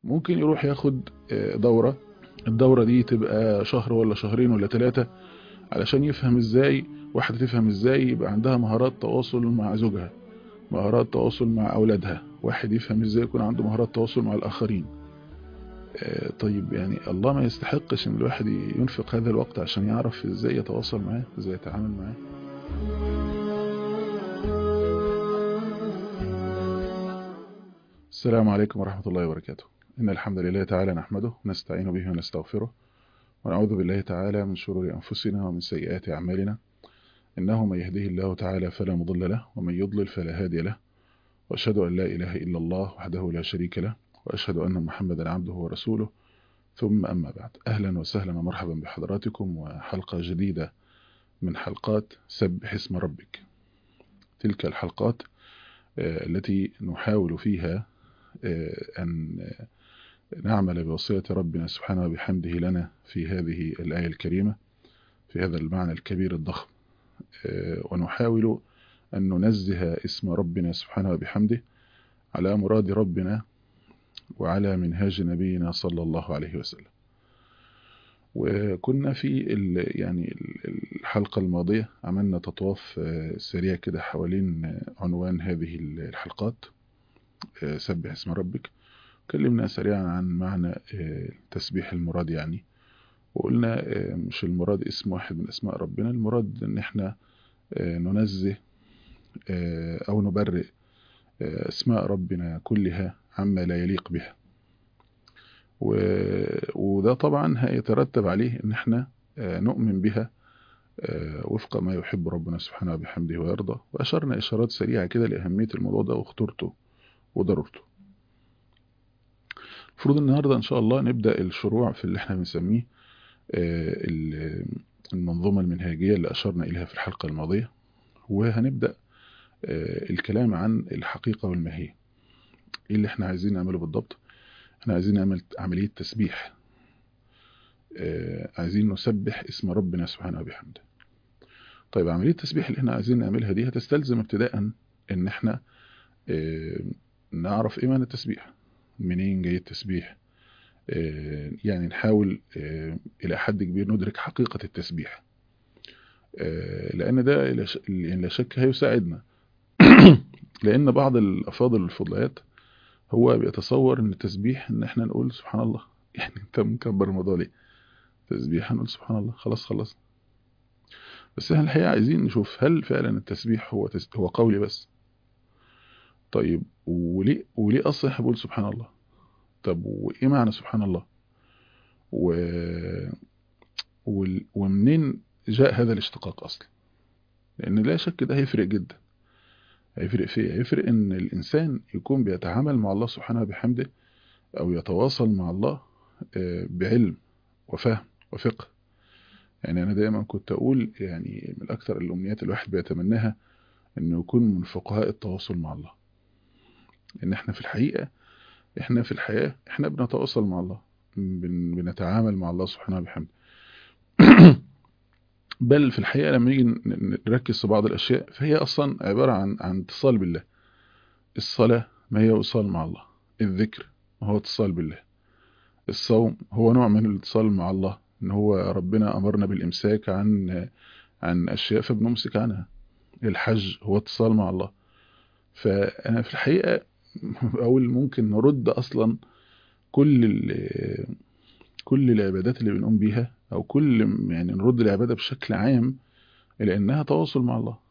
ممكن يروح ياخد دورة الدورة دي تبقى شهر ولا شهرين ولا ثلاثة علشان يفهم ازاي واحدة تفهم ازاي يبقى عندها مهارات تواصل مع زوجها مهارات تواصل مع أولادها واحد يفهم ازاي يكون عنده مهارات تواصل مع الآخرين طيب يعني الله ما يستحقش ان الواحد ينفق هذا الوقت عشان يعرف ازاي يتواصل معاه ازاي يتعامل معاه السلام عليكم ورحمة الله وبركاته إن الحمد لله تعالى نحمده ونستعين به ونستغفره ونعوذ بالله تعالى من شرور أنفسنا ومن سيئات أعمالنا إنه من يهده الله تعالى فلا مضل له ومن يضلل فلا هادي له وأشهد أن لا إله إلا الله وحده لا شريك له وأشهد أن محمدا عبده ورسوله ثم أما بعد أهلا وسهلا ومرحبا بحضراتكم وحلقة جديدة من حلقات سبح اسم ربك تلك الحلقات التي نحاول فيها أن نعمل بوصية ربنا سبحانه وبحمده لنا في هذه الآية الكريمة في هذا المعنى الكبير الضخم ونحاول أن ننزه اسم ربنا سبحانه وبحمده على مراد ربنا وعلى منهاج نبينا صلى الله عليه وسلم وكنا في يعني الحلقة الماضية عملنا تطواف سريع كده حوالين عنوان هذه الحلقات سبح اسم ربك كلمنا سريعا عن معنى تسبيح المراد يعني وقلنا مش المراد اسم واحد من اسماء ربنا المراد ان احنا ننزه او نبرئ اسماء ربنا كلها عما لا يليق بها و... وده طبعا هيترتب عليه ان احنا نؤمن بها وفق ما يحب ربنا سبحانه وبحمده ويرضى واشرنا اشارات سريعة كده لأهمية الموضوع ده وخطورته وضرورته المفروض النهاردة ان شاء الله نبدأ الشروع في اللي احنا بنسميه المنظومة المنهاجية اللي اشرنا اليها في الحلقة الماضية وهنبدأ الكلام عن الحقيقة والماهية ايه اللي احنا عايزين نعمله بالضبط احنا عايزين نعمل عملية تسبيح اه عايزين نسبح اسم ربنا سبحانه وبحمده طيب عملية التسبيح اللي احنا عايزين نعملها دي هتستلزم ابتداء ان احنا اه نعرف ايه معنى التسبيح منين جاي التسبيح اه يعني نحاول الى حد كبير ندرك حقيقة التسبيح لان ده لا شك هيساعدنا لان بعض الافاضل الفضليات هو بيتصور ان التسبيح ان احنا نقول سبحان الله يعني انت مكبر الموضوع ليه تسبيح هنقول سبحان الله خلاص خلاص بس احنا الحقيقه عايزين نشوف هل فعلا التسبيح هو تس... هو قولي بس طيب وليه وليه اصلا احنا بقول سبحان الله طب وايه معنى سبحان الله و... وال... ومنين جاء هذا الاشتقاق اصلا لان لا شك ده هيفرق جدا هيفرق في ايه هيفرق ان الانسان يكون بيتعامل مع الله سبحانه بحمده او يتواصل مع الله بعلم وفهم وفقه يعني انا دايما كنت اقول يعني من اكثر الامنيات الواحد بيتمناها انه يكون من فقهاء التواصل مع الله ان احنا في الحقيقة احنا في الحياة احنا بنتواصل مع الله بنتعامل مع الله سبحانه بحمده بل في الحقيقة لما نيجي نركز في بعض الأشياء فهي أصلا عبارة عن عن اتصال بالله الصلاة ما هي وصال مع الله الذكر ما هو اتصال بالله الصوم هو نوع من الاتصال مع الله إن هو ربنا أمرنا بالإمساك عن عن أشياء فبنمسك عنها الحج هو اتصال مع الله فأنا في الحقيقة أقول ممكن نرد أصلا كل كل العبادات اللي بنقوم بيها او كل يعني نرد العبادة بشكل عام الى انها تواصل مع الله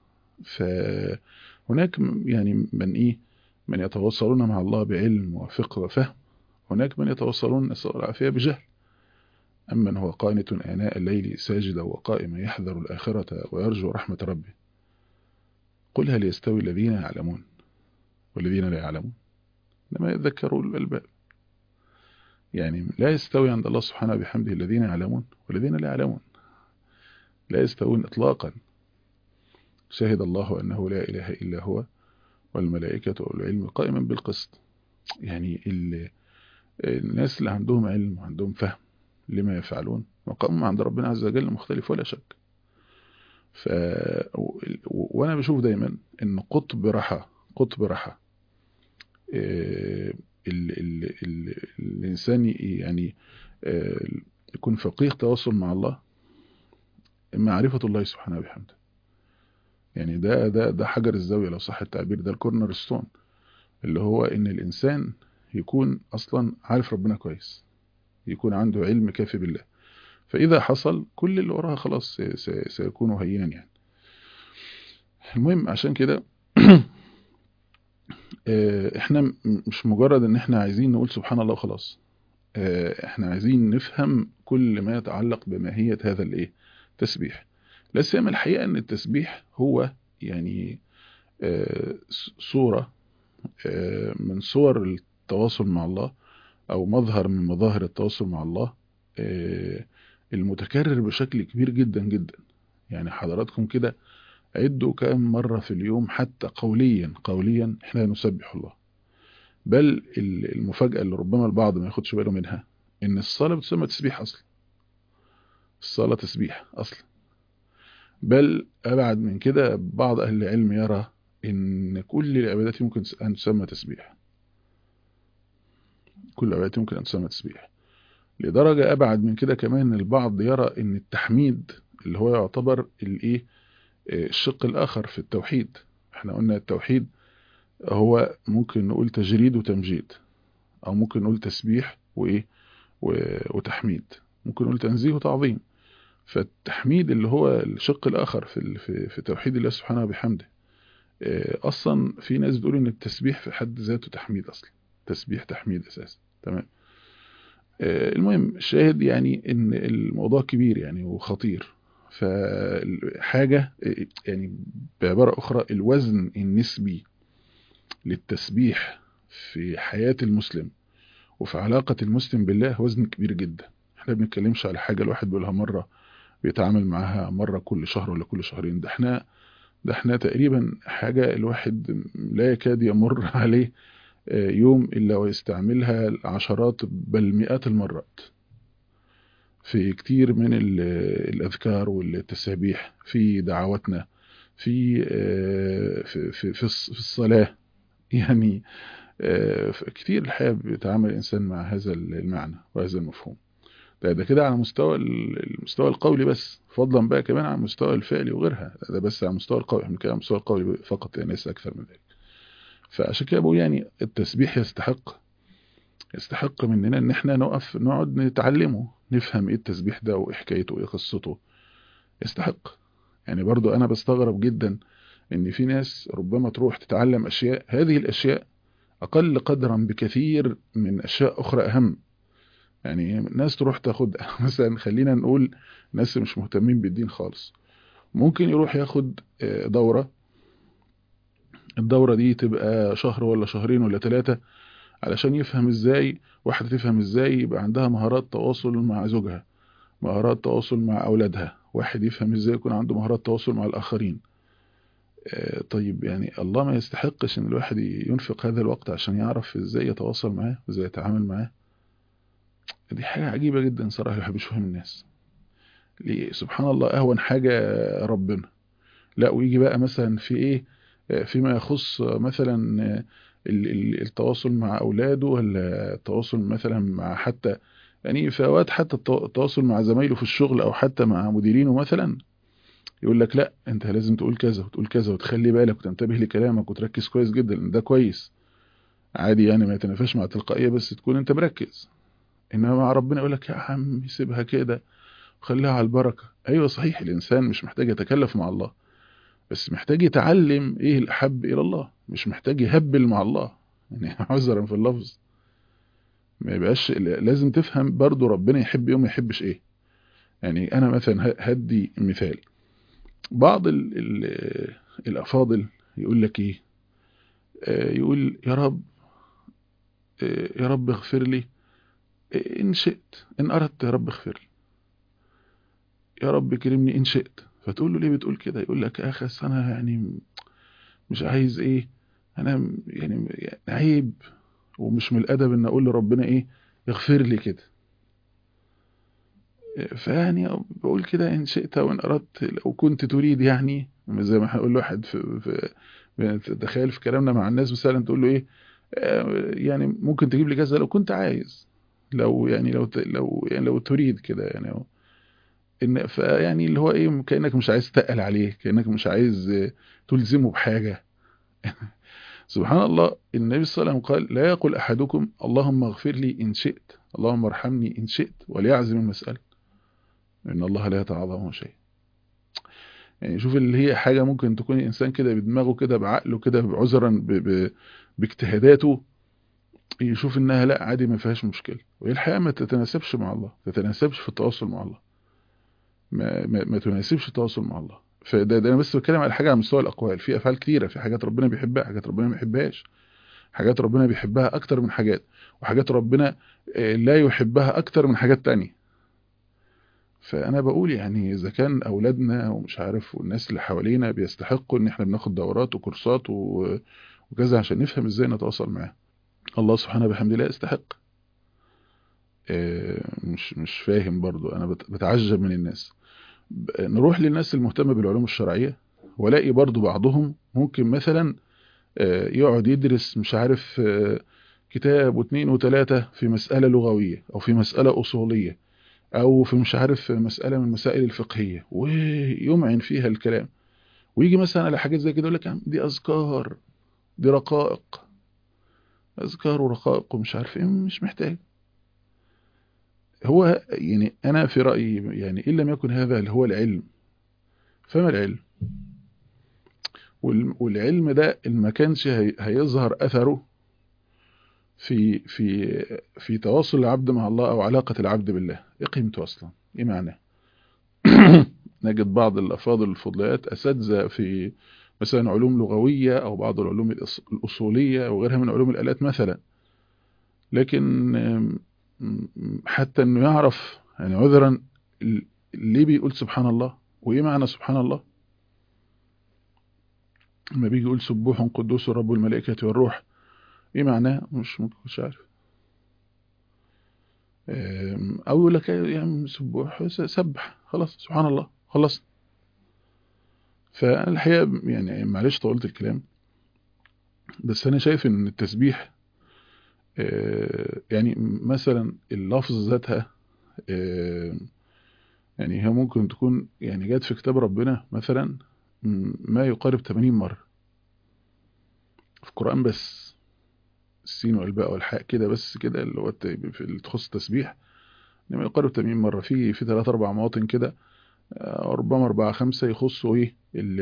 فهناك يعني من ايه من يتواصلون مع الله بعلم وفقه وفهم هناك من يتواصلون نسأل العافية بجهل أما من هو قانت آناء الليل ساجدا وقائما يحذر الآخرة ويرجو رحمة ربه قل هل يستوي الذين يعلمون والذين لا يعلمون لما يذكروا الألباب يعني لا يستوي عند الله سبحانه بحمده الذين يعلمون والذين لا يعلمون لا يستوون إطلاقا شهد الله أنه لا إله إلا هو والملائكة والعلم قائما بالقسط يعني الناس اللي عندهم علم وعندهم فهم لما يفعلون مقامهم عند ربنا عز وجل مختلف ولا شك ف... وانا بشوف دايما ان قطب رحى قطب رحى ال... ال... ال... الإنسان يعني يكون فقيه تواصل مع الله معرفة الله سبحانه وبحمده يعني ده ده ده حجر الزاوية لو صح التعبير ده الكورنر ستون اللي هو ان الانسان يكون اصلا عارف ربنا كويس يكون عنده علم كافي بالله فاذا حصل كل اللي وراها خلاص سيكون هينا يعني المهم عشان كده احنا مش مجرد ان احنا عايزين نقول سبحان الله وخلاص احنا عايزين نفهم كل ما يتعلق بماهية هذا الايه تسبيح لا سيما الحقيقة ان التسبيح هو يعني صورة من صور التواصل مع الله او مظهر من مظاهر التواصل مع الله المتكرر بشكل كبير جدا جدا يعني حضراتكم كده عدوا كم مرة في اليوم حتى قوليا قوليا احنا نسبح الله بل المفاجأة اللي ربما البعض ما ياخدش باله منها ان الصلاة بتسمى تسبيح اصلا الصلاة تسبيح اصلا بل ابعد من كده بعض اهل العلم يرى ان كل العبادات ممكن ان تسمى تسبيح كل العبادات ممكن ان تسمى تسبيح لدرجة ابعد من كده كمان البعض يرى ان التحميد اللي هو يعتبر الايه الشق الاخر في التوحيد احنا قلنا التوحيد هو ممكن نقول تجريد وتمجيد او ممكن نقول تسبيح وايه وتحميد ممكن نقول تنزيه وتعظيم فالتحميد اللي هو الشق الاخر في في, في توحيد الله سبحانه وبحمده اصلا في ناس بتقول ان التسبيح في حد ذاته تحميد اصلا تسبيح تحميد اساسا تمام المهم الشاهد يعني ان الموضوع كبير يعني وخطير فحاجة يعني بعبارة أخرى الوزن النسبي للتسبيح في حياة المسلم وفي علاقة المسلم بالله وزن كبير جدا احنا بنتكلمش على حاجة الواحد بيقولها مرة بيتعامل معاها مرة كل شهر ولا كل شهرين ده احنا ده احنا تقريبا حاجة الواحد لا يكاد يمر عليه يوم إلا ويستعملها عشرات بل مئات المرات في كتير من الأذكار والتسابيح في دعواتنا في في في, في الصلاة يعني كتير الحقيقة بيتعامل الإنسان مع هذا المعنى وهذا المفهوم ده, ده كده على مستوى المستوى القولي بس فضلا بقى كمان على المستوى الفعلي وغيرها ده بس على المستوى القولي احنا كده على المستوى القولي فقط يعني ليس أكثر من ذلك فعشان كده بقول يعني التسبيح يستحق يستحق مننا ان احنا نقف نقعد نتعلمه نفهم ايه التسبيح ده وايه حكايته وايه قصته يستحق يعني برضو انا بستغرب جدا ان في ناس ربما تروح تتعلم اشياء هذه الاشياء اقل قدرا بكثير من اشياء اخرى اهم يعني ناس تروح تاخد مثلا خلينا نقول ناس مش مهتمين بالدين خالص ممكن يروح ياخد دورة الدورة دي تبقى شهر ولا شهرين ولا ثلاثة علشان يفهم ازاي واحدة تفهم ازاي يبقى عندها مهارات تواصل مع زوجها مهارات تواصل مع اولادها واحد يفهم ازاي يكون عنده مهارات تواصل مع الاخرين طيب يعني الله ما يستحقش ان الواحد ينفق هذا الوقت عشان يعرف ازاي يتواصل معاه وازاي يتعامل معاه دي حاجة عجيبة جدا صراحة الواحد مش فاهم الناس ليه سبحان الله اهون حاجة ربنا لا ويجي بقى مثلا في ايه فيما يخص مثلا التواصل مع اولاده ولا التواصل مثلا مع حتى يعني في اوقات حتى التواصل مع زمايله في الشغل او حتى مع مديرينه مثلا يقول لك لا انت لازم تقول كذا وتقول كذا وتخلي بالك وتنتبه لكلامك وتركز كويس جدا ان ده كويس عادي يعني ما يتنافاش مع التلقائيه بس تكون انت مركز انما مع ربنا يقول لك يا عم سيبها كده وخليها على البركه ايوه صحيح الانسان مش محتاج يتكلف مع الله بس محتاج يتعلم ايه الاحب الى الله مش محتاج يهبل مع الله يعني عذرا في اللفظ ما يبقاش لازم تفهم برضو ربنا يحب ايه وما يحبش ايه يعني انا مثلا هدي مثال بعض ال ال الافاضل يقول لك ايه يقول يا رب يا رب اغفر لي ان شئت ان اردت يا رب اغفر لي يا رب كرمني ان شئت فتقول له ليه بتقول كده يقول لك اخي انا يعني مش عايز ايه انا يعني عيب ومش من الادب ان اقول لربنا ايه اغفر لي كده فيعني بقول كده ان شئت وان اردت لو كنت تريد يعني زي ما هنقول لواحد في, في تخيل في كلامنا مع الناس مثلا تقول له ايه يعني ممكن تجيب لي كذا لو كنت عايز لو يعني لو لو يعني لو تريد كده يعني ان فيعني اللي هو ايه كانك مش عايز تقل عليه كانك مش عايز تلزمه بحاجه سبحان الله النبي صلى الله عليه وسلم قال لا يقول احدكم اللهم اغفر لي ان شئت اللهم ارحمني ان شئت وليعزم المساله ان الله لا يتعاظم شيء يعني شوف اللي هي حاجة ممكن تكون الإنسان كده بدماغه كده بعقله كده بعذرا ب... ب... باجتهاداته يشوف إنها لا عادي ما فيهاش مشكلة وهي الحقيقة ما تتناسبش مع الله ما تتناسبش في التواصل مع الله ما, ما, ما تناسبش التواصل مع الله فده ده أنا بس بتكلم على حاجة على مستوى الأقوال في أفعال كتيرة في حاجات ربنا بيحبها حاجات ربنا ما بيحبهاش حاجات ربنا بيحبها أكتر من حاجات وحاجات ربنا لا يحبها أكتر من حاجات تانية فانا بقول يعني اذا كان اولادنا ومش عارف والناس اللي حوالينا بيستحقوا ان احنا بناخد دورات وكورسات وكذا عشان نفهم ازاي نتواصل معاه الله سبحانه بحمد الله يستحق مش مش فاهم برضو انا بتعجب من الناس نروح للناس المهتمة بالعلوم الشرعية والاقي برضو بعضهم ممكن مثلا يقعد يدرس مش عارف كتاب واثنين وثلاثة في مسألة لغوية او في مسألة اصولية او في مش عارف مسألة من المسائل الفقهية ويمعن فيها الكلام ويجي مثلا على حاجات زي كده يقول لك دي اذكار دي رقائق اذكار ورقائق ومش عارف ايه مش محتاج هو يعني انا في رأيي يعني ان لم يكن هذا اللي هو العلم فما العلم والعلم ده ان ما كانش هيظهر اثره في في في تواصل العبد مع الله او علاقة العبد بالله ايه قيمته اصلا ايه معناه نجد بعض الافاضل الفضليات اساتذه في مثلا علوم لغوية او بعض العلوم الاصولية وغيرها من علوم الالات مثلا لكن حتى انه يعرف يعني عذرا ليه بيقول سبحان الله وايه معنى سبحان الله لما بيجي يقول سبوح قدوس رب الملائكة والروح ايه معناه مش مش عارف او يقول لك يعني سبوح سبح خلاص سبحان الله خلص فالحقيقه يعني معلش طولت الكلام بس انا شايف ان التسبيح يعني مثلا اللفظ ذاتها يعني هي ممكن تكون يعني جت في كتاب ربنا مثلا ما يقارب 80 مرة في القرآن بس السين والباء والحاء كده بس كده اللي هو في اللي تخص التسبيح ما يقارب 80 مرة في في ثلاث أربع مواطن كده ربما أربعة خمسة يخصوا إيه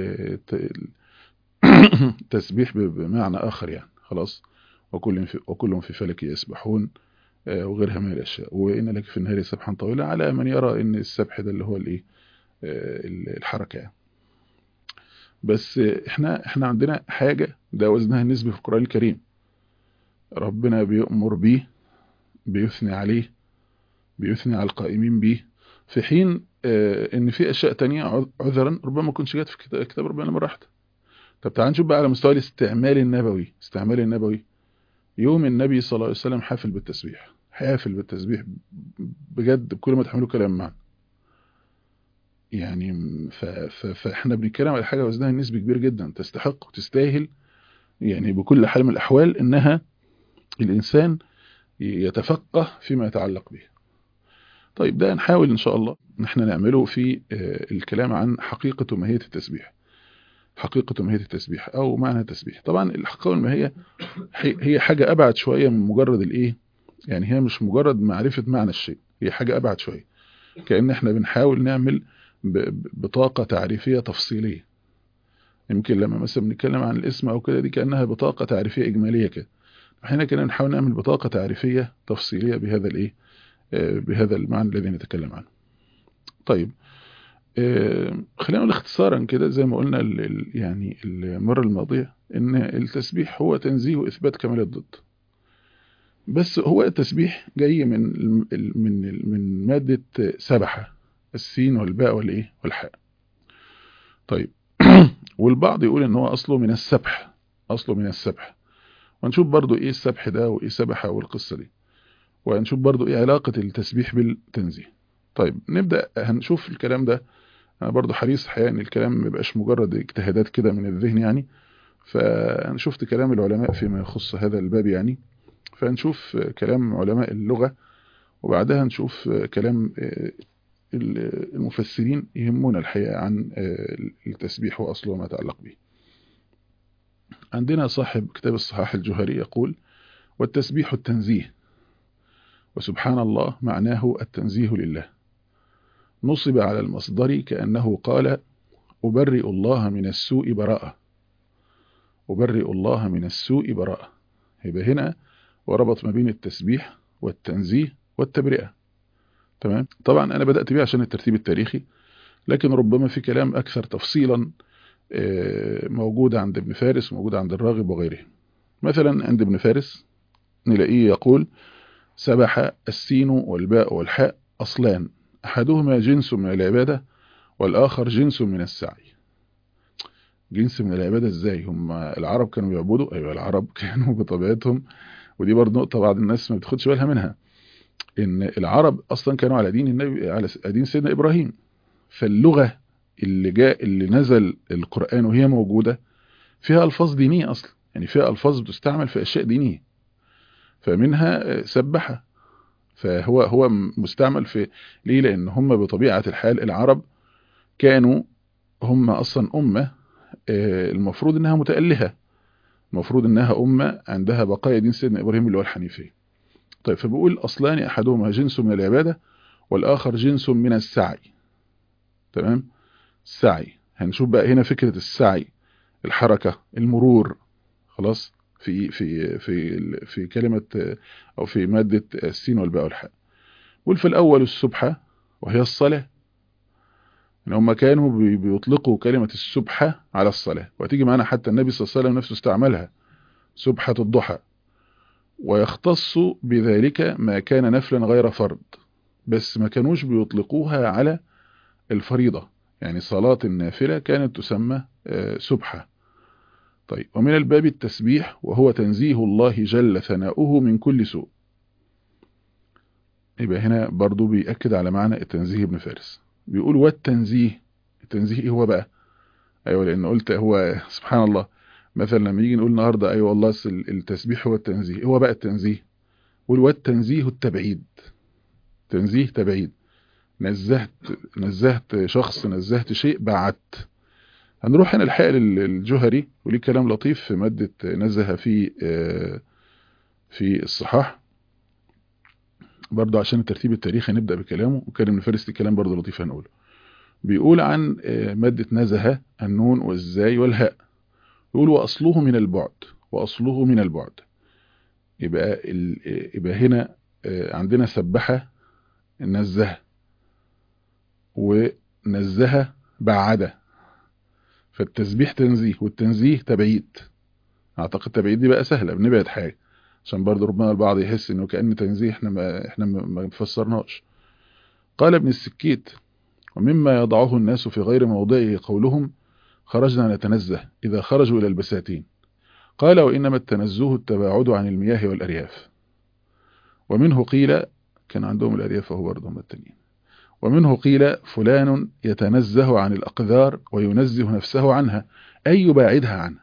التسبيح بمعنى آخر يعني خلاص وكل في وكلهم في فلك يسبحون وغيرها من الأشياء وإن لك في النهار سبحا طويلا على من يرى إن السبح ده اللي هو الإيه الحركة يعني. بس احنا احنا عندنا حاجة ده وزنها النسبي في القرآن الكريم ربنا بيأمر بيه بيثني عليه بيثني على القائمين بيه في حين اه ان في اشياء تانية عذرا ربما ما كنتش جات في كتاب ربنا مرة واحدة طب تعال نشوف بقى على مستوى الاستعمال النبوي استعمال النبوي يوم النبي صلى الله عليه وسلم حافل بالتسبيح حافل بالتسبيح بجد بكل ما تحمله كلام معنى يعني ف... ف... فاحنا بنتكلم على حاجه وزنها نسبي كبير جدا تستحق وتستاهل يعني بكل حال من الاحوال انها الانسان يتفقه فيما يتعلق به طيب ده نحاول ان شاء الله ان احنا نعمله في الكلام عن حقيقه وماهيه التسبيح حقيقه وماهيه التسبيح او معنى التسبيح طبعا الحقيقه والماهيه هي حاجه ابعد شويه من مجرد الايه يعني هي مش مجرد معرفه معنى الشيء هي حاجه ابعد شويه كأن احنا بنحاول نعمل بطاقة تعريفية تفصيلية يمكن لما مثلا بنتكلم عن الاسم او كده دي كأنها بطاقة تعريفية اجمالية كده احنا كده نحاول نعمل بطاقة تعريفية تفصيلية بهذا الايه بهذا المعنى الذي نتكلم عنه طيب خلينا نقول اختصارا كده زي ما قلنا يعني المرة الماضية ان التسبيح هو تنزيه واثبات كمال الضد بس هو التسبيح جاي من من من مادة سبحة السين والباء والايه والحاء طيب والبعض يقول ان هو اصله من السبح اصله من السبح ونشوف برضو ايه السبح ده وايه سبحة والقصة دي وهنشوف برضو ايه علاقة التسبيح بالتنزيه طيب نبدأ هنشوف الكلام ده انا برضو حريص حقيقة ان الكلام ما يبقاش مجرد اجتهادات كده من الذهن يعني فانا شفت كلام العلماء فيما يخص هذا الباب يعني فنشوف كلام علماء اللغة وبعدها نشوف كلام المفسرين يهمنا الحقيقة عن التسبيح وأصله وما يتعلق به عندنا صاحب كتاب الصحاح الجوهري يقول والتسبيح التنزيه وسبحان الله معناه التنزيه لله نصب على المصدر كأنه قال أبرئ الله من السوء براءة أبرئ الله من السوء براءة يبقى هنا وربط ما بين التسبيح والتنزيه والتبرئة تمام طبعا أنا بدأت بيه عشان الترتيب التاريخي لكن ربما في كلام أكثر تفصيلا موجود عند ابن فارس وموجود عند الراغب وغيره مثلا عند ابن فارس نلاقيه يقول سبح السين والباء والحاء أصلان أحدهما جنس من العبادة والآخر جنس من السعي جنس من العبادة ازاي هم العرب كانوا بيعبدوا ايوه العرب كانوا بطبيعتهم ودي برضه نقطة بعض الناس ما بتاخدش بالها منها ان العرب اصلا كانوا على دين النبي على دين سيدنا ابراهيم فاللغة اللي جاء اللي نزل القرآن وهي موجودة فيها الفاظ دينية اصلا يعني فيها الفاظ بتستعمل في اشياء دينية فمنها سبحة فهو هو مستعمل في ليه لان هم بطبيعة الحال العرب كانوا هم اصلا امة المفروض انها متألهة المفروض انها امة عندها بقايا دين سيدنا ابراهيم اللي هو الحنيفية طيب فبقول اصلان احدهما جنس من العبادة والاخر جنس من السعي تمام السعي هنشوف بقى هنا فكرة السعي الحركة المرور خلاص في في في في كلمة او في مادة السين والباء والحاء قول في الاول السبحة وهي الصلاة ان هم كانوا بيطلقوا كلمة السبحة على الصلاة وهتيجي معانا حتى النبي صلى الله عليه وسلم نفسه استعملها سبحة الضحى ويختص بذلك ما كان نفلا غير فرض بس ما كانوش بيطلقوها على الفريضة يعني صلاة النافلة كانت تسمى سبحة طيب ومن الباب التسبيح وهو تنزيه الله جل ثناؤه من كل سوء يبقى هنا برضو بيأكد على معنى التنزيه ابن فارس بيقول والتنزيه التنزيه ايه هو بقى ايوه لان قلت هو سبحان الله مثلا لما يجي نقول النهارده ايوه والله التسبيح هو التنزيه هو بقى التنزيه قول والتنزيه التبعيد تنزيه تبعيد نزهت نزهت شخص نزهت شيء بعدت هنروح هنا الحقيقه للجهري وليه كلام لطيف في ماده نزه في في الصحاح برضه عشان الترتيب التاريخي نبدأ بكلامه وكان ابن فارس الكلام برضه لطيف هنقوله بيقول عن مادة نزه النون والزاي والهاء يقول وأصله من البعد وأصله من البعد يبقى, يبقى هنا عندنا سبحة نزه ونزه بعد فالتسبيح تنزيه والتنزيه تبعيد اعتقد تبعيد دي بقى سهلة بنبعد حاجة عشان برضه ربما البعض يحس انه كأن تنزيه احنا ما احنا ما فسرناش قال ابن السكيت ومما يضعه الناس في غير موضعه قولهم خرجنا نتنزه إذا خرجوا إلى البساتين قال وإنما التنزه التباعد عن المياه والأرياف ومنه قيل كان عندهم الأرياف وهو برضه هم التانيين ومنه قيل فلان يتنزه عن الأقذار وينزه نفسه عنها أي يباعدها عنها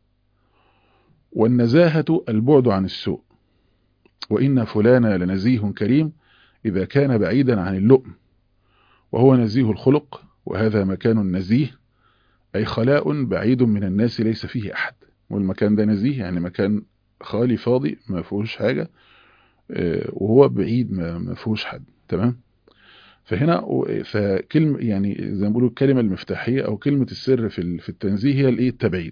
والنزاهة البعد عن السوء وإن فلان لنزيه كريم إذا كان بعيدا عن اللؤم وهو نزيه الخلق وهذا مكان نزيه أي خلاء بعيد من الناس ليس فيه أحد والمكان ده نزيه يعني مكان خالي فاضي ما فيهوش حاجة وهو بعيد ما فيهوش حد تمام فهنا فكلمة يعني زي ما بيقولوا الكلمة المفتاحية أو كلمة السر في في التنزيه هي الإيه التبعيد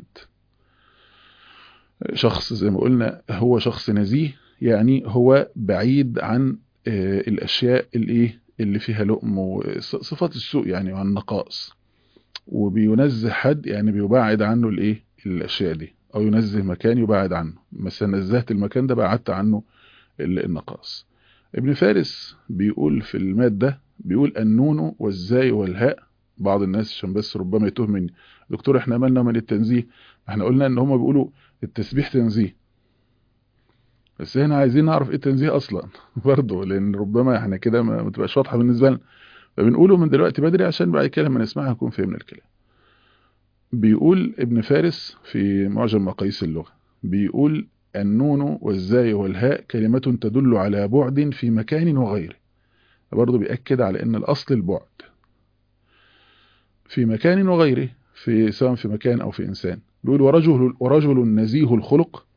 شخص زي ما قلنا هو شخص نزيه يعني هو بعيد عن الأشياء الإيه اللي فيها لؤم وصفات السوء يعني وعن نقائص وبينزه حد يعني بيبعد عنه الايه الاشياء دي او ينزه مكان يبعد عنه مثلا نزهت المكان ده بعدت عنه النقائص ابن فارس بيقول في المادة بيقول النون والزاي والهاء بعض الناس عشان بس ربما يتوه مني دكتور احنا مالنا من التنزيه احنا قلنا ان هم بيقولوا التسبيح تنزيه بس هنا عايزين نعرف ايه التنزيه اصلا برضه لان ربما احنا كده ما تبقاش واضحه بالنسبه لنا فبنقوله من دلوقتي بدري عشان بعد كده لما نسمعها نكون فهمنا الكلام بيقول ابن فارس في معجم مقاييس اللغة بيقول النون والزاي والهاء كلمة تدل على بعد في مكان وغيره برضه بيأكد على أن الأصل البعد في مكان وغيره في سواء في مكان أو في إنسان بيقول ورجل, ورجل نزيه الخلق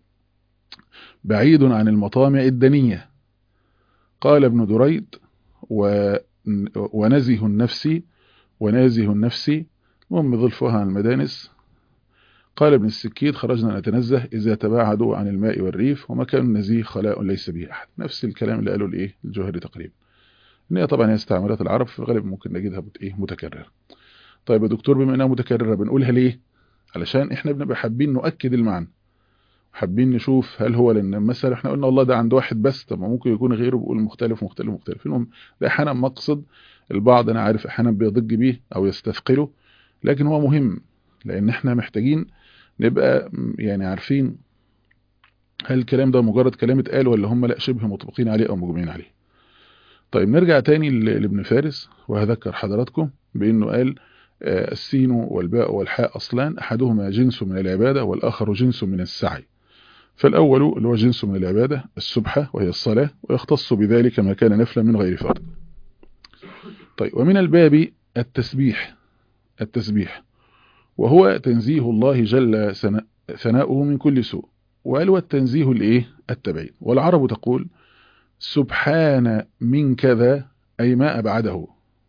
بعيد عن المطامع الدنية قال ابن دريد و ونزه النفس ونازه النفس المهم ظلفها عن المدانس قال ابن السكيت خرجنا نتنزه إذا تباعدوا عن الماء والريف ومكان النزيه خلاء ليس به أحد نفس الكلام اللي قاله الإيه الجوهري تقريبا إن هي طبعا هي استعمالات العرب في الغالب ممكن نجدها إيه متكررة طيب يا دكتور بما إنها متكررة بنقولها ليه علشان إحنا بنبقى حابين نؤكد المعنى حابين نشوف هل هو لان مثلا احنا قلنا والله ده عند واحد بس طب ممكن يكون غيره بيقول مختلف مختلف مختلف المهم ده احيانا مقصد البعض انا عارف احيانا بيضج بيه او يستثقله لكن هو مهم لان احنا محتاجين نبقى يعني عارفين هل الكلام ده مجرد كلام اتقال ولا هم لا شبه مطبقين عليه او مجمعين عليه طيب نرجع تاني لابن فارس وهذكر حضراتكم بانه قال السين والباء والحاء اصلان احدهما جنس من العباده والاخر جنس من السعي فالأول اللي هو جنس من العبادة السبحة وهي الصلاة ويختص بذلك ما كان نفلا من غير فرض طيب ومن الباب التسبيح التسبيح وهو تنزيه الله جل ثناؤه من كل سوء وقال والتنزيه الايه التبعيد والعرب تقول سبحان من كذا أي ما أبعده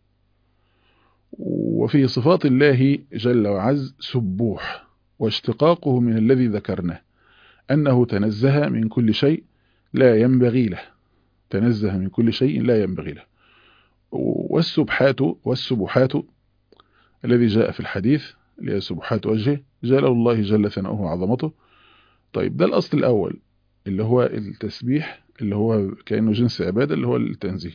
وفي صفات الله جل وعز سبوح واشتقاقه من الذي ذكرناه أنه تنزه من كل شيء لا ينبغي له تنزه من كل شيء لا ينبغي له والسبحات والسبحات الذي جاء في الحديث اللي هي سبحات وجهه جلال الله جل ثناؤه وعظمته طيب ده الأصل الأول اللي هو التسبيح اللي هو كأنه جنس عبادة اللي هو التنزيه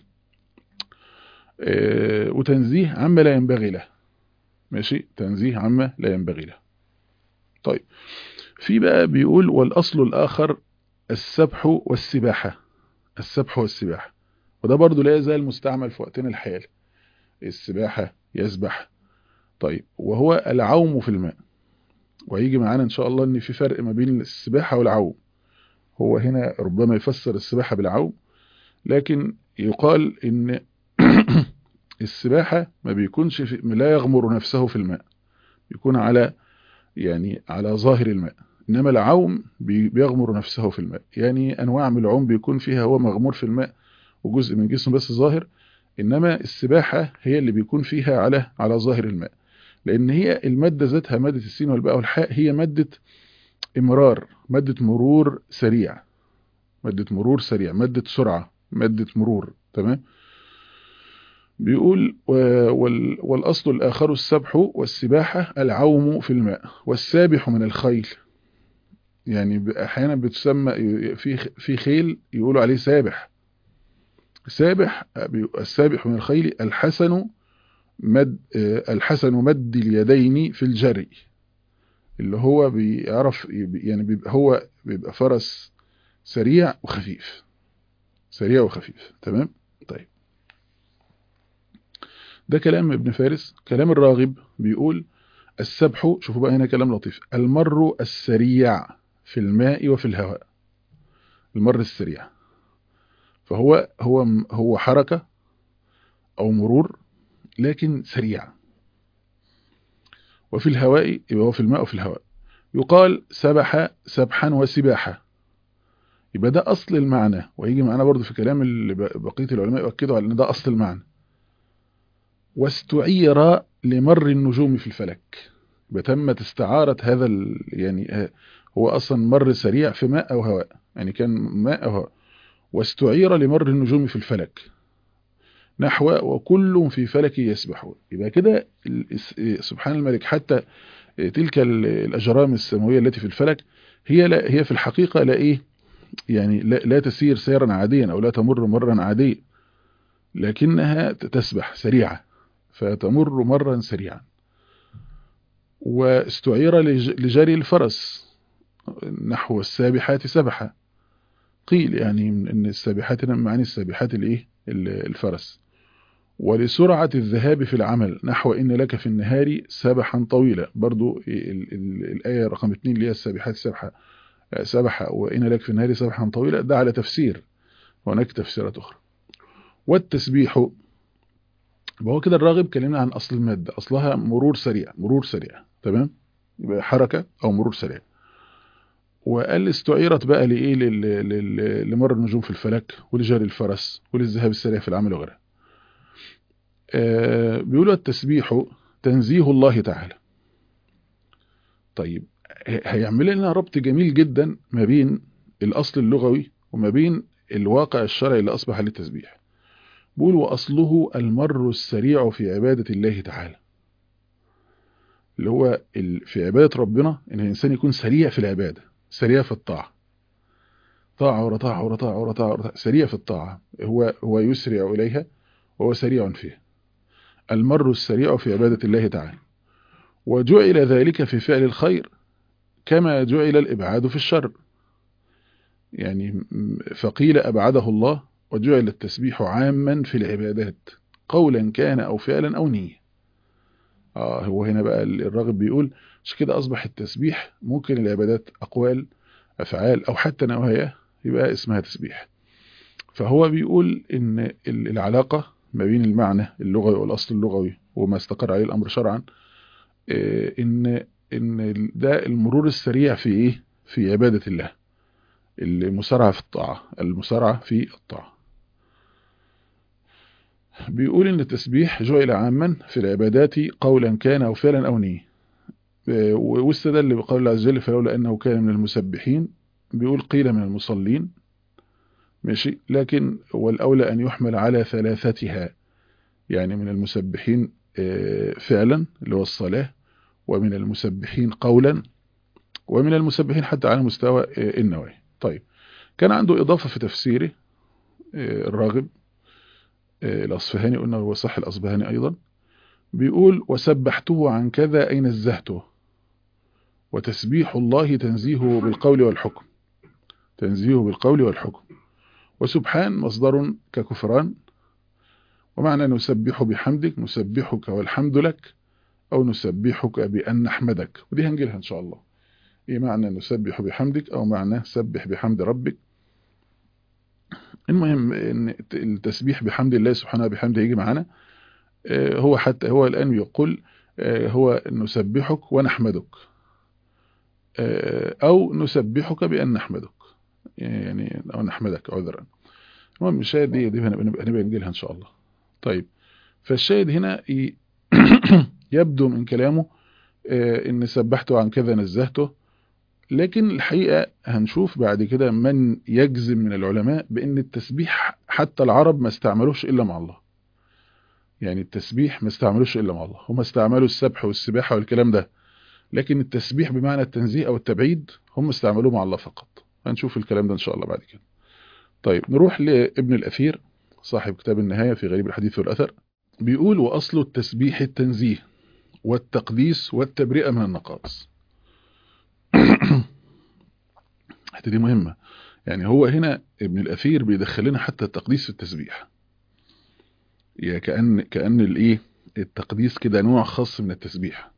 اه وتنزيه عما لا ينبغي له ماشي تنزيه عما لا ينبغي له طيب في بقى بيقول والأصل الآخر السبح والسباحة السبح والسباحة وده برضو لا يزال مستعمل في وقتنا الحالي السباحة يسبح طيب وهو العوم في الماء وهيجي معانا إن شاء الله أن في فرق ما بين السباحة والعوم هو هنا ربما يفسر السباحة بالعوم لكن يقال إن السباحة ما بيكونش في لا يغمر نفسه في الماء بيكون على يعني على ظاهر الماء إنما العوم بيغمر نفسه في الماء يعني أنواع من العوم بيكون فيها هو مغمور في الماء وجزء من جسمه بس ظاهر إنما السباحة هي اللي بيكون فيها على على ظاهر الماء لأن هي المادة ذاتها مادة السين والباء والحاء هي مادة إمرار مادة مرور سريع مادة مرور سريع مادة سرعة مادة مرور تمام بيقول والأصل الآخر السبح والسباحة العوم في الماء والسابح من الخيل يعني أحيانا بتسمى في في خيل يقولوا عليه سابح سابح السابح من الخيل الحسن مد الحسن مد اليدين في الجري اللي هو بيعرف يعني بيبقى هو بيبقى فرس سريع وخفيف سريع وخفيف تمام طيب ده كلام ابن فارس كلام الراغب بيقول السبح شوفوا بقى هنا كلام لطيف المر السريع في الماء وفي الهواء المر السريع فهو هو هو حركة أو مرور لكن سريع وفي الهواء يبقى هو في الماء وفي الهواء يقال سبح سبحا وسباحة يبقى ده أصل المعنى ويجي معنا برضو في كلام اللي بقية العلماء يؤكدوا على أن ده أصل المعنى واستعير لمر النجوم في الفلك بتمت استعارة هذا يعني هو أصلا مر سريع في ماء أو هواء يعني كان ماء أو هواء واستعير لمر النجوم في الفلك نحو وكل في فلك يسبحون يبقى كده سبحان الملك حتى تلك الأجرام السماوية التي في الفلك هي لا هي في الحقيقة لا إيه يعني لا, لا تسير سيرا عاديا أو لا تمر مرا عاديا لكنها تسبح سريعة فتمر مرا سريعا واستعير لجري الفرس نحو السابحات سبحة قيل يعني ان السابحات معاني السابحات الايه الفرس ولسرعة الذهاب في العمل نحو إن لك في النهار سبحا طويلا برضو ال ال الآية رقم 2 اللي هي السابحات سبحة سبح وإن لك في النهار سبحا طويلا ده على تفسير هناك تفسيرات أخرى والتسبيح هو كده الراغب كلمنا عن أصل المادة أصلها مرور سريع مرور سريع تمام يبقى حركة أو مرور سريع وقال استعيرت بقى لإيه لمر النجوم في الفلك ولجري الفرس وللذهاب السريع في العمل وغيرها آه بيقولوا التسبيح تنزيه الله تعالى طيب هيعمل لنا ربط جميل جدا ما بين الأصل اللغوي وما بين الواقع الشرعي اللي أصبح للتسبيح بيقول وأصله المر السريع في عبادة الله تعالى اللي هو في عبادة ربنا إن الإنسان يكون سريع في العبادة سريع في الطاعة طاعة ورا طاعة ورا طاعة ورا طاعة سريع في الطاعة هو هو يسرع إليها وهو سريع فيها المر السريع في عبادة الله تعالى وجعل ذلك في فعل الخير كما جعل الإبعاد في الشر يعني فقيل أبعده الله وجعل التسبيح عاما في العبادات قولا كان أو فعلا أو نية آه هو هنا بقى الراغب بيقول مش كده أصبح التسبيح ممكن العبادات أقوال أفعال أو حتى نوايا يبقى اسمها تسبيح فهو بيقول إن العلاقة ما بين المعنى اللغوي والأصل اللغوي وما استقر عليه الأمر شرعا إن إن ده المرور السريع في إيه في عبادة الله المسارعة في الطاعة المسارعة في الطاعة بيقول إن التسبيح جعل عاما في العبادات قولا كان أو فعلا أو نية واستدل بقول الله عز وجل فلولا أنه كان من المسبحين بيقول قيل من المصلين ماشي لكن والأولى أن يحمل على ثلاثتها يعني من المسبحين فعلا اللي هو الصلاة ومن المسبحين قولا ومن المسبحين حتى على مستوى النواهي طيب كان عنده إضافة في تفسيره الراغب الأصفهاني قلنا هو صح الأصبهاني أيضا بيقول وسبحته عن كذا أي نزهته وتسبيح الله تنزيهه بالقول والحكم تنزيهه بالقول والحكم وسبحان مصدر ككفران ومعنى نسبح بحمدك نسبحك والحمد لك أو نسبحك بأن نحمدك ودي هنجيلها إن شاء الله إيه معنى نسبح بحمدك أو معنى سبح بحمد ربك المهم ان التسبيح بحمد الله سبحانه بحمده يجي معانا هو حتى هو الآن يقول هو نسبحك ونحمدك أو نسبحك بأن نحمدك يعني أو نحمدك عذرا المهم الشاهد دي دي هنبقى نجيلها إن شاء الله طيب فالشاهد هنا يبدو من كلامه إن سبحته عن كذا نزهته لكن الحقيقة هنشوف بعد كده من يجزم من العلماء بأن التسبيح حتى العرب ما استعملوش إلا مع الله يعني التسبيح ما استعملوش إلا مع الله هم استعملوا السبح والسباحة والكلام ده لكن التسبيح بمعنى التنزيه أو التبعيد هم استعملوه مع الله فقط هنشوف الكلام ده إن شاء الله بعد كده طيب نروح لابن الأثير صاحب كتاب النهاية في غريب الحديث والأثر بيقول وأصل التسبيح التنزيه والتقديس والتبرئة من النقائص حتى دي مهمة يعني هو هنا ابن الأثير بيدخلنا حتى التقديس في التسبيح يعني كأن كأن الايه التقديس كده نوع خاص من التسبيح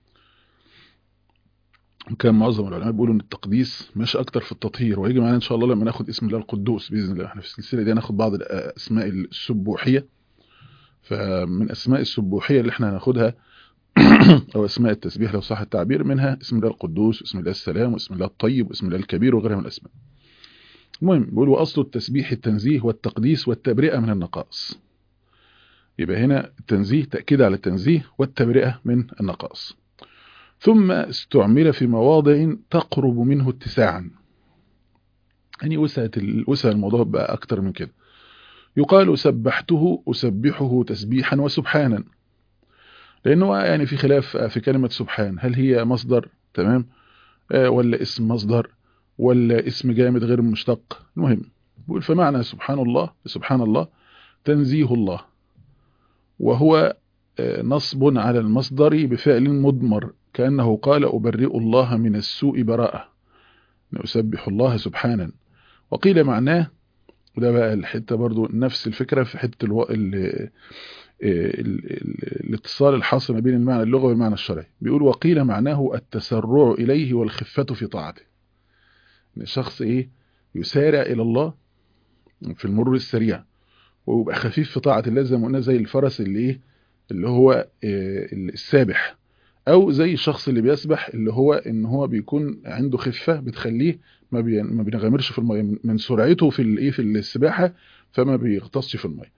وكان معظم العلماء بيقولوا ان التقديس ماشي اكتر في التطهير وهيجي معانا ان شاء الله لما ناخد اسم الله القدوس باذن الله احنا في السلسله دي هناخد بعض الاسماء السبوحيه فمن اسماء السبوحيه اللي احنا هناخدها أو أسماء التسبيح لو صح التعبير منها اسم الله القدوس واسم الله السلام واسم الله الطيب واسم الله الكبير وغيرها من الأسماء المهم بيقول وأصل التسبيح التنزيه والتقديس والتبرئة من النقائص يبقى هنا التنزيه تأكيد على التنزيه والتبرئة من النقائص ثم استعمل في مواضع تقرب منه اتساعا يعني وسعت وسع الموضوع بقى أكتر من كده يقال سبحته أسبحه تسبيحا وسبحانا لأنه يعني في خلاف في كلمة سبحان هل هي مصدر تمام آه ولا اسم مصدر ولا اسم جامد غير مشتق المهم بيقول فمعنى سبحان الله سبحان الله تنزيه الله وهو آه نصب على المصدر بفعل مضمر كأنه قال أبرئ الله من السوء براءة أسبح الله سبحانا وقيل معناه وده بقى الحتة برضو نفس الفكرة في حتة الو... ال... الاتصال الحاصل ما بين المعنى اللغوي والمعنى الشرعي بيقول وقيل معناه التسرع إليه والخفة في طاعته ان الشخص ايه يسارع الى الله في المرور السريع ويبقى خفيف في طاعه الله زي ما قلنا زي الفرس اللي ايه اللي هو السابح او زي الشخص اللي بيسبح اللي هو ان هو بيكون عنده خفه بتخليه ما بي ما بينغمرش في الميه من سرعته في الايه في السباحه فما بيغطسش في الميه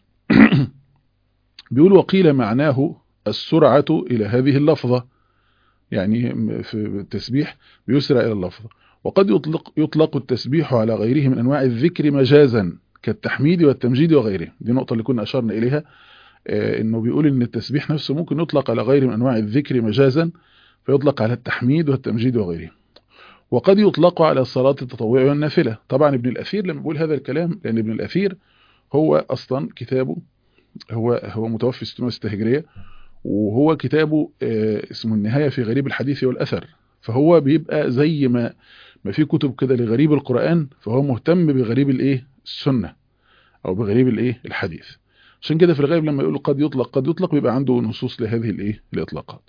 بيقول وقيل معناه السرعه الى هذه اللفظه يعني في التسبيح بيسرع الى اللفظه وقد يطلق يطلق التسبيح على غيره من انواع الذكر مجازا كالتحميد والتمجيد وغيره دي نقطه اللي كنا اشرنا اليها انه بيقول ان التسبيح نفسه ممكن يطلق على غير من انواع الذكر مجازا فيطلق على التحميد والتمجيد وغيره وقد يطلق على الصلاة التطوع والنافلة طبعا ابن الأثير لما بيقول هذا الكلام لأن ابن الأثير هو أصلا كتابه هو هو متوفي 606 هجرية وهو كتابه اسمه النهاية في غريب الحديث والأثر فهو بيبقى زي ما ما في كتب كده لغريب القرآن فهو مهتم بغريب الايه السنة أو بغريب الايه الحديث عشان كده في الغالب لما يقول قد يطلق قد يطلق بيبقى عنده نصوص لهذه الايه الاطلاقات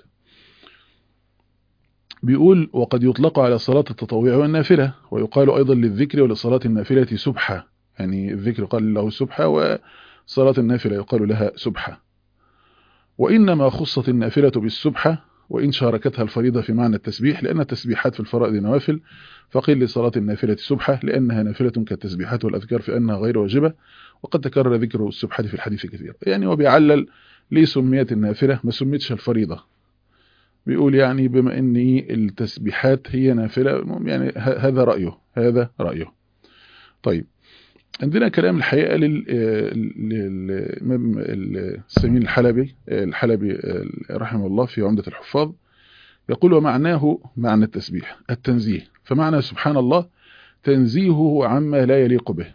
بيقول وقد يطلق على صلاة التطوع والنافلة ويقال أيضا للذكر ولصلاة النافلة سبحة يعني الذكر قال له سبحة وصلاة النافلة يقال لها سبحة وإنما خصت النافلة بالسبحة وإن شاركتها الفريضة في معنى التسبيح لأن التسبيحات في الفرائض نوافل فقيل لصلاة النافلة سبحة لأنها نافلة كالتسبيحات والأذكار في أنها غير واجبة وقد تكرر ذكر السبحة في الحديث كثيرا يعني وبيعلل ليه سميت النافلة ما سميتش الفريضة بيقول يعني بما ان التسبيحات هي نافلة يعني هذا رأيه هذا رأيه طيب عندنا كلام الحقيقة للإمام السمين الحلبي الحلبي رحمه الله في عمدة الحفاظ يقول ومعناه معنى التسبيح التنزيه فمعنى سبحان الله تنزيهه عما لا يليق به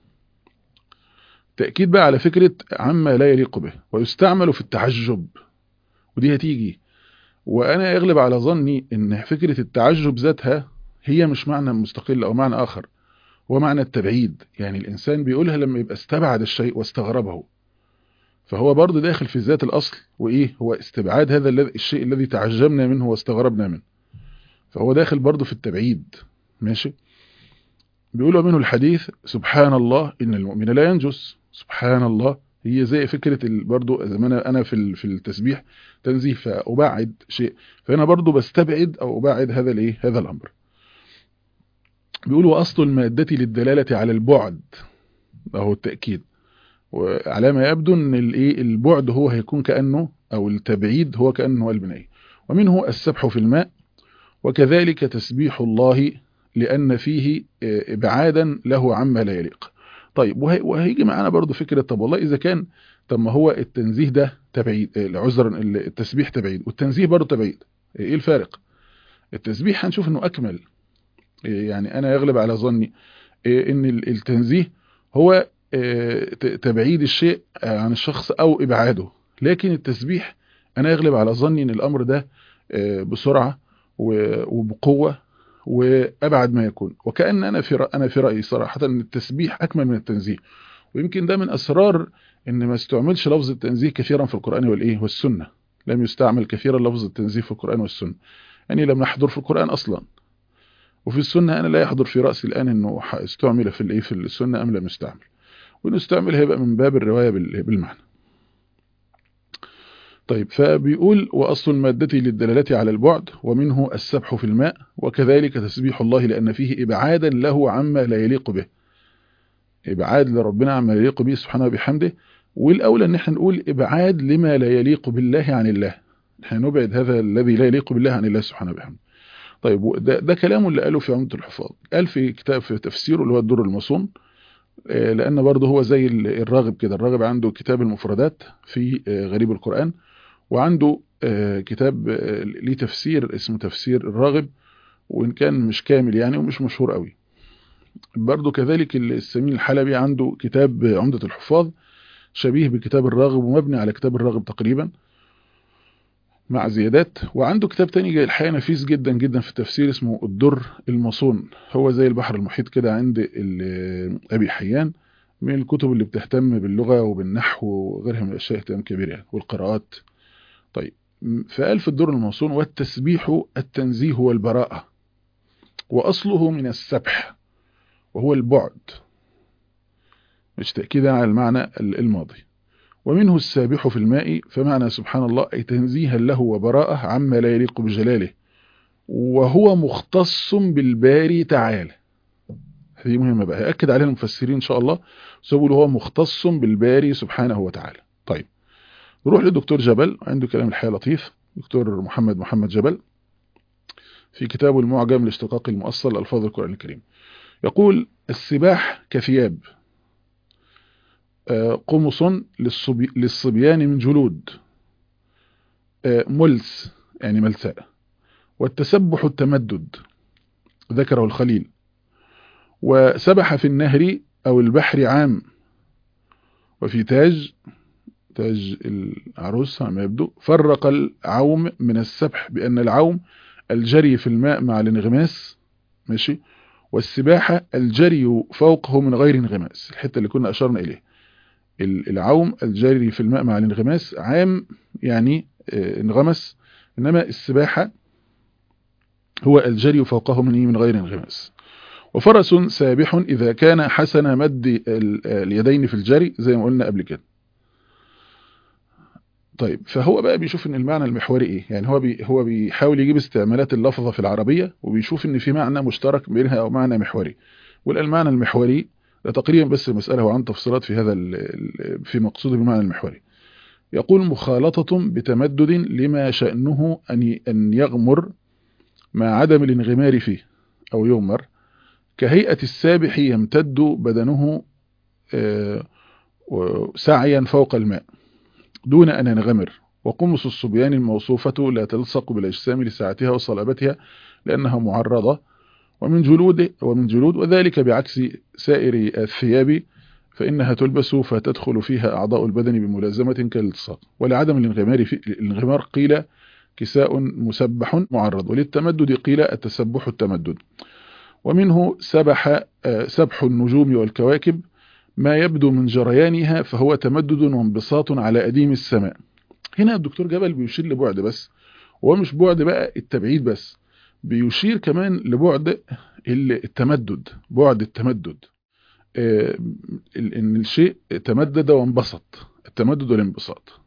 تأكيد بقى على فكرة عما لا يليق به ويستعمل في التعجب ودي هتيجي وأنا يغلب على ظني إن فكرة التعجب ذاتها هي مش معنى مستقل أو معنى آخر هو معنى التبعيد يعني الإنسان بيقولها لما يبقى استبعد الشيء واستغربه فهو برضه داخل في ذات الأصل وإيه هو استبعاد هذا الشيء الذي تعجبنا منه واستغربنا منه فهو داخل برضه في التبعيد ماشي بيقولوا منه الحديث سبحان الله إن المؤمن لا ينجس سبحان الله هي زي فكرة برضو زي ما أنا, أنا في في التسبيح تنزيه فأبعد شيء فأنا برضو بستبعد أو أبعد هذا الإيه هذا الأمر بيقولوا أصل المادة للدلالة على البعد أهو التأكيد وعلى ما يبدو أن الإيه البعد هو هيكون كأنه أو التبعيد هو كأنه هو البناء ومنه السبح في الماء وكذلك تسبيح الله لأن فيه إبعادا له عما لا يليق طيب وهيجي معانا برضو فكرة طب والله إذا كان طب ما هو التنزيه ده تبعيد عذرا التسبيح تبعيد والتنزيه برضو تبعيد إيه الفارق التسبيح هنشوف إنه أكمل يعني أنا يغلب على ظني إن التنزيه هو تبعيد الشيء عن الشخص أو إبعاده لكن التسبيح أنا يغلب على ظني إن الأمر ده بسرعة وبقوة وابعد ما يكون وكان انا في رأ... انا في رايي صراحه ان التسبيح اكمل من التنزيه ويمكن ده من اسرار ان ما استعملش لفظ التنزيه كثيرا في القران والايه والسنه لم يستعمل كثيرا لفظ التنزيه في القران والسنه يعني لم يحضر في القران اصلا وفي السنه انا لا يحضر في راسي الان انه استعمل في الايه في السنه ام لم يستعمل وانه استعمل هيبقى من باب الروايه بالمعنى طيب فبيقول وأصل المادة للدلالة على البعد ومنه السبح في الماء وكذلك تسبيح الله لأن فيه إبعادا له عما لا يليق به إبعاد لربنا عما لا يليق به سبحانه وبحمده والأولى أن احنا نقول إبعاد لما لا يليق بالله عن الله احنا نبعد هذا الذي لا يليق بالله عن الله سبحانه وبحمده طيب ده, ده كلام اللي قاله في عمدة الحفاظ قال في كتاب في تفسيره اللي هو الدر المصون لأن برضه هو زي الراغب كده الراغب عنده كتاب المفردات في غريب القرآن وعنده كتاب ليه تفسير اسمه تفسير الراغب وإن كان مش كامل يعني ومش مشهور قوي برضو كذلك السمين الحلبي عنده كتاب عمدة الحفاظ شبيه بكتاب الراغب ومبني على كتاب الراغب تقريبا مع زيادات وعنده كتاب تاني الحقيقة نفيس جدا جدا في التفسير اسمه الدر المصون هو زي البحر المحيط كده عند أبي حيان من الكتب اللي بتهتم باللغة وبالنحو وغيرها من الأشياء اهتمام كبير يعني والقراءات طيب فقال في الدور الموصون والتسبيح التنزيه والبراءة وأصله من السبح وهو البعد مش تأكيدا على المعنى الماضي ومنه السابح في الماء فمعنى سبحان الله أي تنزيها له وبراءه عما لا يليق بجلاله وهو مختص بالباري تعالى هذه مهمة بقى يأكد عليها المفسرين إن شاء الله سيقول هو مختص بالباري سبحانه وتعالى طيب نروح للدكتور جبل عنده كلام الحياة لطيف دكتور محمد محمد جبل في كتابه المعجم لاشتقاق المؤصل لألفاظ القرآن الكريم يقول السباح كثياب قمص للصبيان من جلود ملس يعني ملساء والتسبح التمدد ذكره الخليل وسبح في النهر أو البحر عام وفي تاج تاج العروس ما يبدو فرق العوم من السبح بأن العوم الجري في الماء مع الانغماس ماشي والسباحة الجري فوقه من غير انغماس الحتة اللي كنا أشرنا إليه العوم الجري في الماء مع الانغماس عام يعني انغمس إنما السباحة هو الجري فوقه من من غير انغماس وفرس سابح إذا كان حسن مد اليدين في الجري زي ما قلنا قبل كده طيب فهو بقى بيشوف ان المعنى المحوري ايه يعني هو بي هو بيحاول يجيب استعمالات اللفظه في العربيه وبيشوف ان في معنى مشترك بينها او معنى محوري والمعنى المحوري ده تقريبا بس المساله وعن تفصيلات في هذا في مقصوده بالمعنى المحوري يقول مخالطه بتمدد لما شانه ان ان يغمر مع عدم الانغمار فيه او يغمر كهيئه السابح يمتد بدنه سعيا فوق الماء دون أن ينغمر وقمص الصبيان الموصوفة لا تلصق بالأجسام لسعتها وصلابتها لأنها معرضة ومن جلود ومن جلود وذلك بعكس سائر الثياب فإنها تلبس فتدخل فيها أعضاء البدن بملازمة كالالتصاق ولعدم الانغمار في الانغمار قيل كساء مسبح معرض وللتمدد قيل التسبح التمدد ومنه سبح سبح النجوم والكواكب ما يبدو من جريانها فهو تمدد وانبساط على أديم السماء هنا الدكتور جبل بيشير لبعد بس وهو مش بعد بقى التبعيد بس بيشير كمان لبعد التمدد بعد التمدد آه ان الشيء تمدد وانبسط التمدد والانبساط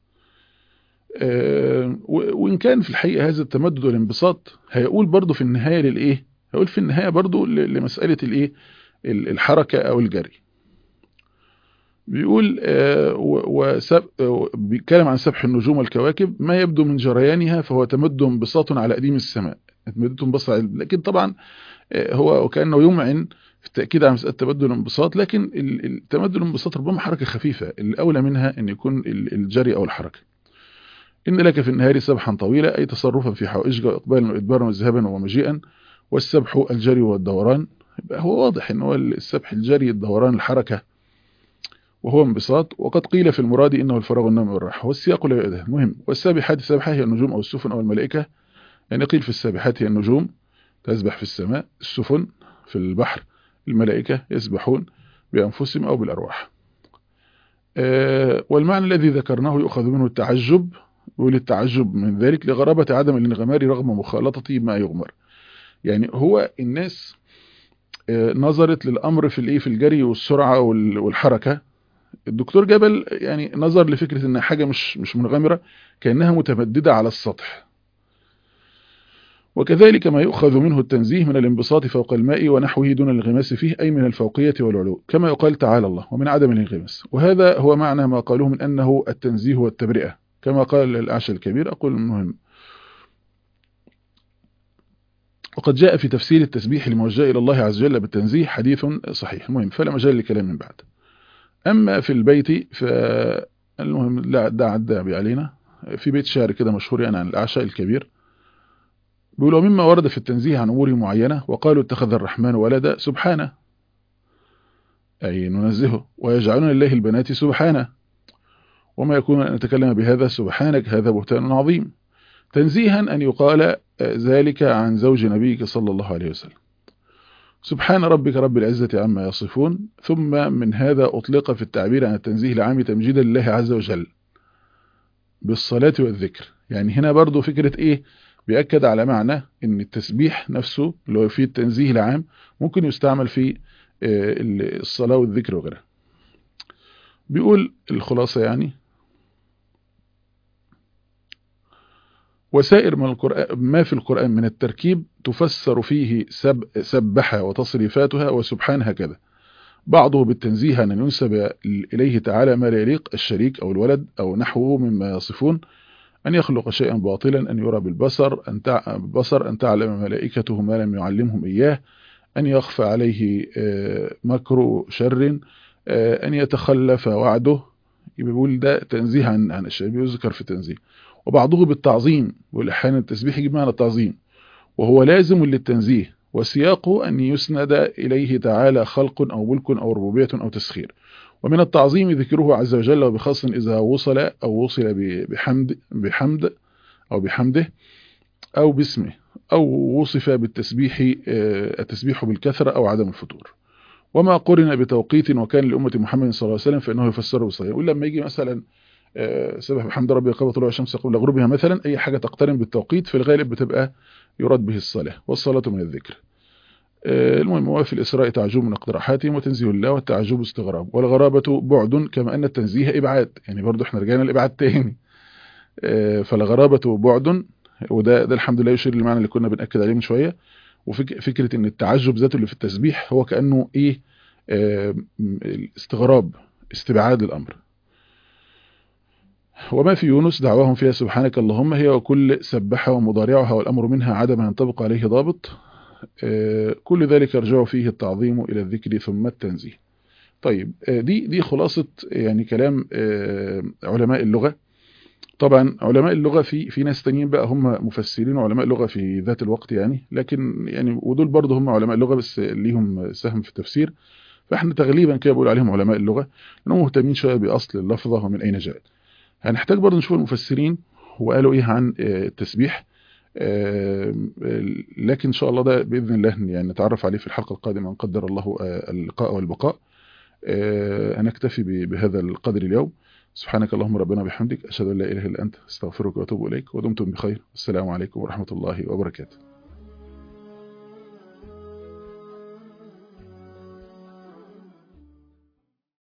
آه وان كان في الحقيقه هذا التمدد والانبساط هيقول برضه في النهايه للايه هيقول في النهايه برضه لمساله الايه الحركه او الجري بيقول آه وسب بيتكلم عن سبح النجوم والكواكب ما يبدو من جريانها فهو تمد انبساط على قديم السماء تمدد انبساط لكن طبعا آه هو وكانه يمعن في التاكيد على مساله تبدل الانبساط لكن التمدد الانبساط ربما حركه خفيفه الاولى منها ان يكون الجري او الحركه ان لك في النهار سبحا طويلا اي تصرفا في حوائجك واقبالا وادبارا وذهابا ومجيئا والسبح الجري والدوران يبقى هو واضح ان هو السبح الجري الدوران الحركه وهو انبساط وقد قيل في المراد انه الفراغ النوم والراحه والسياق لا يؤذى المهم والسابحات السابحه هي النجوم او السفن او الملائكه يعني قيل في السابحات هي النجوم تسبح في السماء السفن في البحر الملائكه يسبحون بانفسهم او بالارواح أه والمعنى الذي ذكرناه يؤخذ منه التعجب يقول التعجب من ذلك لغرابه عدم الانغمار رغم مخالطته ما يغمر يعني هو الناس أه نظرت للامر في الايه في الجري والسرعه والحركه الدكتور جبل يعني نظر لفكرة ان حاجة مش مش منغمرة كأنها متمددة على السطح وكذلك ما يؤخذ منه التنزيه من الانبساط فوق الماء ونحوه دون الانغماس فيه أي من الفوقية والعلو كما يقال تعالى الله ومن عدم الانغماس وهذا هو معنى ما قالوه من أنه التنزيه والتبرئة كما قال الأعشى الكبير أقول المهم وقد جاء في تفسير التسبيح الموجه إلى الله عز وجل بالتنزيه حديث صحيح المهم فلا مجال لكلام من بعد أما في البيت فالمهم لا دع الداعي علينا في بيت شعر كده مشهور يعني عن الأعشاء الكبير بيقولوا مما ورد في التنزيه عن أمور معينة وقالوا اتخذ الرحمن ولدا سبحانه أي ننزهه ويجعلون لله البنات سبحانه وما يكون أن نتكلم بهذا سبحانك هذا بهتان عظيم تنزيها أن يقال ذلك عن زوج نبيك صلى الله عليه وسلم سبحان ربك رب العزة عما يصفون ثم من هذا أطلق في التعبير عن التنزيه العام تمجيدا لله عز وجل بالصلاة والذكر يعني هنا برضو فكرة إيه بيأكد على معنى ان التسبيح نفسه اللي هو فيه التنزيه العام ممكن يستعمل في الصلاة والذكر وغيرها بيقول الخلاصة يعني وسائر من القرآن ما في القرآن من التركيب تفسر فيه سب سبح وتصريفاتها وسبحان هكذا بعضه بالتنزيه أن ينسب إليه تعالى ما لا يليق الشريك أو الولد أو نحوه مما يصفون أن يخلق شيئا باطلا أن يرى بالبصر أن, تع... بالبصر أن تعلم ملائكته ما لم يعلمهم إياه أن يخفى عليه مكر شر أن يتخلف وعده يبقى بيقول ده تنزيه عن عن الشيء بيذكر في التنزيه وبعضه بالتعظيم والأحيانا التسبيح يجيب معنى التعظيم وهو لازم للتنزيه وسياقه أن يسند إليه تعالى خلق أو ملك أو ربوبية أو تسخير ومن التعظيم ذكره عز وجل وبخاص إذا وصل أو وصل بحمد بحمد أو بحمده أو باسمه أو وصف بالتسبيح التسبيح بالكثرة أو عدم الفتور وما قرن بتوقيت وكان لأمة محمد صلى الله عليه وسلم فإنه يفسره بالصغير يقول لما يجي مثلا سبح بحمد ربي قبل طلوع الشمس قبل غروبها مثلا أي حاجة تقترن بالتوقيت في الغالب بتبقى يراد به الصلاة والصلاة من الذكر المهم هو في الإسراء تعجب من اقتراحاتهم وتنزيه الله والتعجب استغراب والغرابة بعد كما أن التنزيه إبعاد يعني برضو احنا رجعنا الإبعاد تاني فالغرابة بعد وده ده الحمد لله يشير للمعنى اللي كنا بنأكد عليه من شوية وفكرة ان التعجب ذاته اللي في التسبيح هو كأنه ايه اه استغراب استبعاد الأمر وما في يونس دعواهم فيها سبحانك اللهم هي وكل سبحها ومضارعها والأمر منها عدم ينطبق عليه ضابط اه كل ذلك يرجع فيه التعظيم إلى الذكر ثم التنزيه طيب اه دي دي خلاصة يعني كلام علماء اللغة طبعا علماء اللغة في في ناس تانيين بقى هم مفسرين وعلماء لغة في ذات الوقت يعني لكن يعني ودول برضه هم علماء اللغة بس ليهم سهم في التفسير فاحنا تغليبا كده بقول عليهم علماء اللغة لانهم مهتمين شوية بأصل اللفظة ومن أين جاءت هنحتاج برضه نشوف المفسرين وقالوا ايه عن التسبيح لكن ان شاء الله ده باذن الله يعني نتعرف عليه في الحلقه القادمه ان قدر الله اللقاء والبقاء هنكتفي بهذا القدر اليوم سبحانك اللهم ربنا بحمدك أشهد أن لا إله إلا أنت استغفرك وأتوب إليك ودمتم بخير السلام عليكم ورحمة الله وبركاته